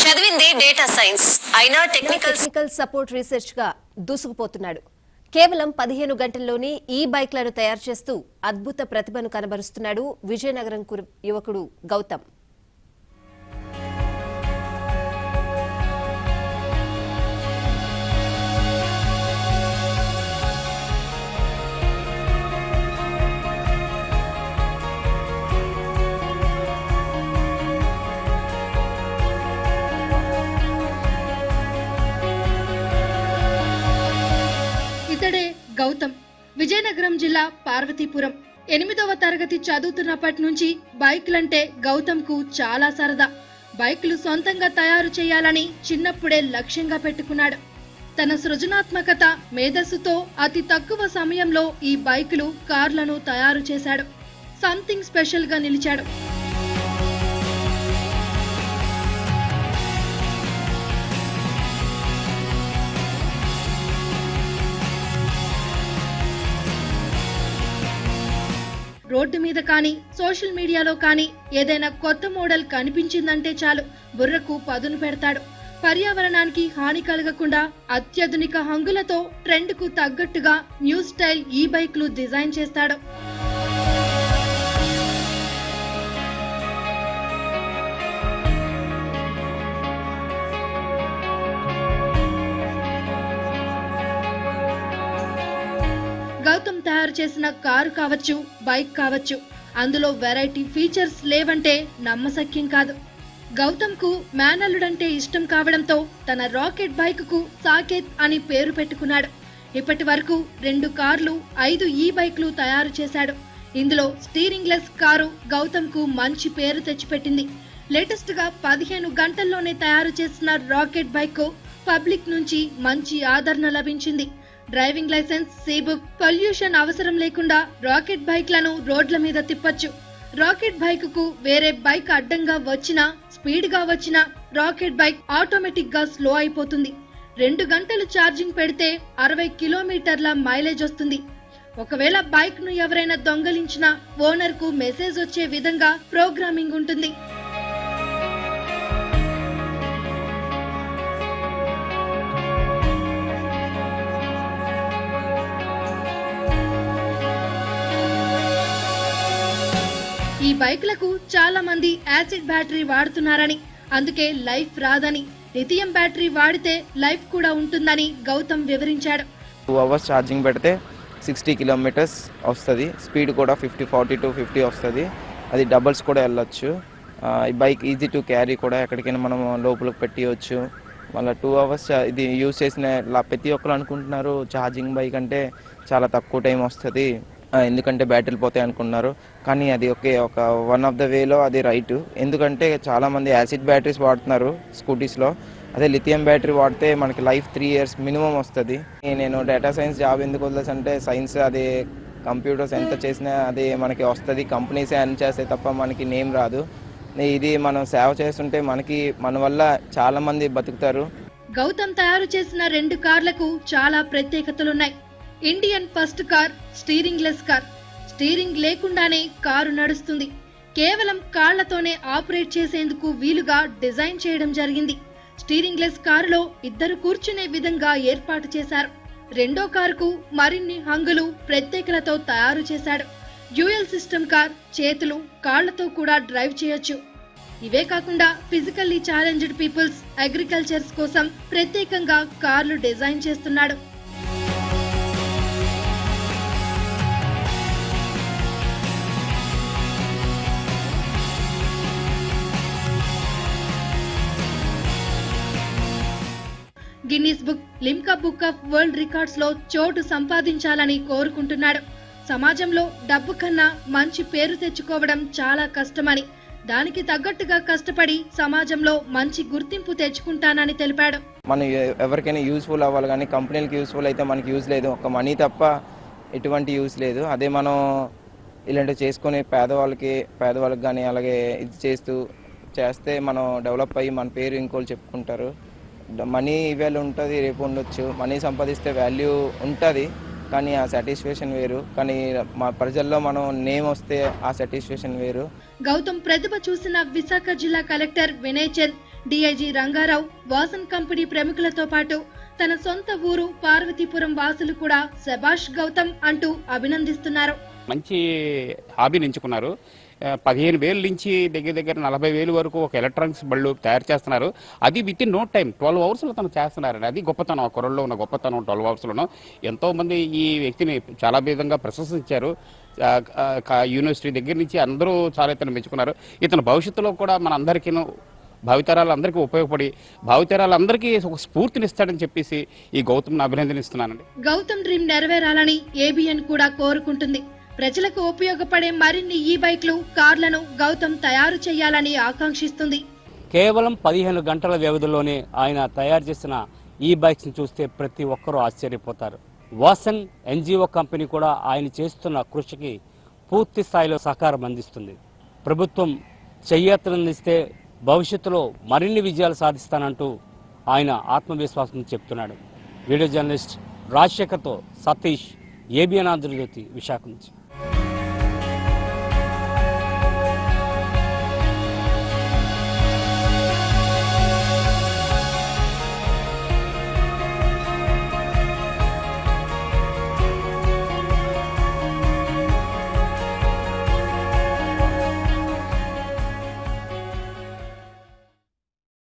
చదివింది data science అయినా technical technical support research గా దూసుకుపోతున్నాడు కేవలం పదిహేను గంటల్లోనే ఈ బైక్లను తయారు చేస్తూ అద్భుత ప్రతిభను కనబరుస్తున్నాడు విజయనగరం కుర- యువకుడు గౌతమ్ ఇతడే గౌతమ్ విజయనగరం జిల్లా పార్వతీపురం ఎనిమిదవ తరగతి చదువుతున్నప్పటి నుంచి బైక్లంటే గౌతమ్కు చాలా సరదా బైకులు సొంతంగా తయారు చేయాలని చిన్నప్పుడే లక్ష్యంగా పెట్టుకున్నాడు తన సృజనాత్మకత మేధస్సుతో అతి తక్కువ సమయంలో ఈ బైకులు కార్లను తయారు చేశాడు సంథింగ్ స్పెషల్ గా నిలిచాడు రోడ్డు మీద కానీ సోషల్ మీడియాలో కానీ ఏదైనా కొత్త మోడల్ కనిపించిందంటే చాలు బుర్రకు పదును పెడతాడు పర్యావరణానికి హాని కలగకుండా అత్యాధునిక హంగులతో ట్రెండ్ కు తగ్గట్టుగా న్యూ స్టైల్ ఈ బైక్లు డిజైన్ చేస్తాడు గౌతమ్ తయారు చేసిన కారు కావచ్చు బైక్ కావచ్చు అందులో వెరైటీ ఫీచర్స్ లేవంటే నమ్మశక్యం కాదు గౌతమ్ కు మేనల్లుడంటే ఇష్టం కావడంతో తన రాకెట్ బైక్ కు సాకేత్ అని పేరు పెట్టుకున్నాడు ఇప్పటి వరకు రెండు కార్లు ఐదు ఈ బైక్లు తయారు చేశాడు ఇందులో స్టీరింగ్ లెస్ కారు గౌతమ్ కు మంచి పేరు తెచ్చిపెట్టింది లేటెస్ట్ గా పదిహేను గంటల్లోనే తయారు చేసిన రాకెట్ బైక్ కు పబ్లిక్ నుంచి మంచి ఆదరణ లభించింది driving licence C book pollution అవసరం లేకుండా రాకెట్ బైక్లను రోడ్ల మీద తిప్పొచ్చు రాకెట్ బైక్ కు వేరే బైక్ అడ్డంగా వచ్చినా స్పీడ్ గా వచ్చినా రాకెట్ బైక్ ఆటోమేటిక్ గా స్లో అయిపోతుంది రెండు గంటలు ఛార్జింగ్ పెడితే అరవై కిలోమీటర్ల మైలేజ్ వస్తుంది ఒకవేళ బైక్ ను ఎవరైనా దొంగలించినా ఓనర్ కు మెసేజ్ వచ్చే విధంగా ప్రోగ్రామింగ్ ఉంటుంది ఈ బైక్లకు చాలా మంది యాసిడ్ బ్యాటరీ వాడుతున్నారని అందుకే లైఫ్ రాదని లిథియం బ్యాటరీ వాడితే లైఫ్ కూడా ఉంటుందని గౌతమ్ వివరించాడు టూ అవర్స్ ఛార్జింగ్ పెడితే సిక్స్టీ కిలోమీటర్స్ వస్తుంది స్పీడ్ కూడా ఫిఫ్టీ ఫార్టీ టు ఫిఫ్టీ వస్తుంది అది డబల్స్ కూడా వెళ్ళొచ్చు ఆ, ఈ బైక్ ఈజీ టు క్యారీ కూడా ఎక్కడికైనా మనం లోపలికి పెట్టియచ్చు మళ్ళీ టూ అవర్స్ ఇది యూజ్ చేసిన లా- ప్రతి ఒక్కరు అనుకుంటున్నారు ఛార్జింగ్ బైక్ అంటే చాలా తక్కువ టైం వస్తుంది ఆ, ఎందుకంటే బ్యాటరీలు పోతాయి అనుకున్నారు కానీ అది ఒకే ఒక వన్ ఆఫ్ ద వేలో అది రైట్ ఎందుకంటే చాలామంది యాసిడ్ బ్యాటరీస్ వాడుతున్నారు స్కూటీస్లో అదే లిథియం బ్యాటరీ వాడితే మనకి లైఫ్ త్రీ ఇయర్స్ మినిమం వస్తుంది నేను డేటా సైన్స్ జాబ్ ఎందుకు వదిలేసి అంటే సైన్స్ అది కంప్యూటర్స్ ఎంత చేసినా అది మనకి వస్తుంది కంపెనీసే అన్ని చేస్తాయి తప్ప మనకి నేమ్ రాదు ఇది మనం సేవ చేస్తుంటే మనకి మన వల్ల చాలా మంది బతుకుతారు గౌతమ్ తయారు చేసిన రెండు కార్లకు చాలా ప్రత్యేకతలున్నాయి Indian first car steering less car steering లేకుండానే కారు నడుస్తుంది కేవలం కాళ్లతోనే ఆపరేట్ చేసేందుకు వీలుగా డిజైన్ చేయడం జరిగింది స్టీరింగ్ లెస్ కారులో ఇద్దరు కూర్చునే విధంగా ఏర్పాటు చేశారు రెండో కారుకు మరిన్ని హంగులు ప్రత్యేకలతో తయారు చేశాడు డ్యూయల్ సిస్టమ్ కార్ చేతులు కాళ్లతో కూడా డ్రైవ్ చేయొచ్చు ఇవే కాకుండా ఫిజికల్లీ ఛాలెంజ్డ్ పీపుల్స్ అగ్రికల్చర్స్ కోసం ప్రత్యేకంగా కార్లు డిజైన్ చేస్తున్నాడు Guinness book Limca book of world records లో చోటు సంపాదించాలని కోరుకుంటున్నాడు సమాజంలో డబ్బు కన్నా మంచి పేరు తెచ్చుకోవడం చాలా కష్టమని దానికి తగ్గట్టుగా కష్టపడి సమాజంలో మంచి గుర్తింపు తెచ్చుకుంటానని తెలిపాడు మనం ఎ- ఎవరికైనా యూస్ఫుల్ అవ్వాలి కానీ కంపెనీలకి యూస్ఫుల్ అయితే మనకి యూజ్ లేదు ఒక మనీ తప్ప ఎటువంటి యూస్ లేదు అదే మనం ఇలాంటివి చేసుకొని పేదవాళ్ళకి పేదవాళ్ళకి కానీ అలాగే ఇది చేస్తూ చేస్తే మనం డెవలప్ అయ్యి మన పేరు ఇంకోళ్ళు చెప్పుకుంటారు మనీ ఇవాళ ఉంటుంది రేపు ఉండొచ్చు మనీ సంపాదిస్తే వాల్యూ ఉంటుంది కానీ ఆ సాటిస్ఫాక్షన్ వేరు కానీ మా ప్రజల్లో మనం నేమ్ వస్తే ఆ సాటిస్ఫాక్షన్ వేరు గౌతమ్ ప్రతిభ చూసిన విశాఖ జిల్లా collector Vinay Chand DIG Rangarao Vasan company ప్రముఖులతో పాటు తన సొంత ఊరు పార్వతీపురం వాసులు కూడా శభాష్ గౌతమ్ అంటూ అభినందిస్తున్నారు మంచి హాబీని ఎంచుకున్నారు ఆ, పదిహేను వేల నుంచి దగ్గర దగ్గర నలభై వేలు వరకు ఒక ఎలక్ట్రానిక్స్ బళ్ళు తయారు చేస్తున్నారు అది within no time twelve అవర్స్లో తను చేస్తున్నారండి అది గొప్పతనం ఆ కుర్రల్లో ఉన్న గొప్పతనం ట్వెల్వ్ అవర్స్లోనూ ఎంతో మంది ఈ వ్యక్తిని చాలా విధంగా ప్రశంసించారు ఆ, ఆ, కా- యూనివర్సిటీ దగ్గర నుంచి అందరూ చాలా ఇతను మెచ్చుకున్నారు ఇతను భవిష్యత్తులో కూడా మన అందరికీ భావితరాలందరికీ ఉపయోగపడి భావితరాలందరికీ ఒక స్ఫూర్తినిస్తాడని చెప్పేసి ఈ గౌతమ్ని అభినందనిస్తున్నానండి గౌతమ్ డ్రీమ్ నెరవేరాలని ఏబిఎన్ కూడా కోరుకుంటుంది ప్రజలకు ఉపయోగపడే మరిన్ని ఈ బైక్లు కార్లను గౌతమ్ తయారు చేయాలని ఆకాంక్షిస్తుంది కేవలం పదిహేను గంటల వ్యవధిలోనే ఆయన తయారు చేసిన ఈ బైక్స్ని చూస్తే ప్రతి ఒక్కరూ ఆశ్చర్యపోతారు వాసన్ ఎన్జిఓ కంపెనీ కూడా ఆయన చేస్తున్న కృషికి పూర్తి స్థాయిలో సహకారం అందిస్తుంది ప్రభుత్వం చెయ్యెత్తనందిస్తే భవిష్యత్తులో మరిన్ని విజయాలు సాధిస్తానంటూ ఆయన ఆత్మవిశ్వాసం చెప్తున్నాడు వీడియో జర్నలిస్ట్ రాజశేఖర్తో సతీష్ ఏబిఎన్ ఆంధ్రజ్యోతి విశాఖ నుంచి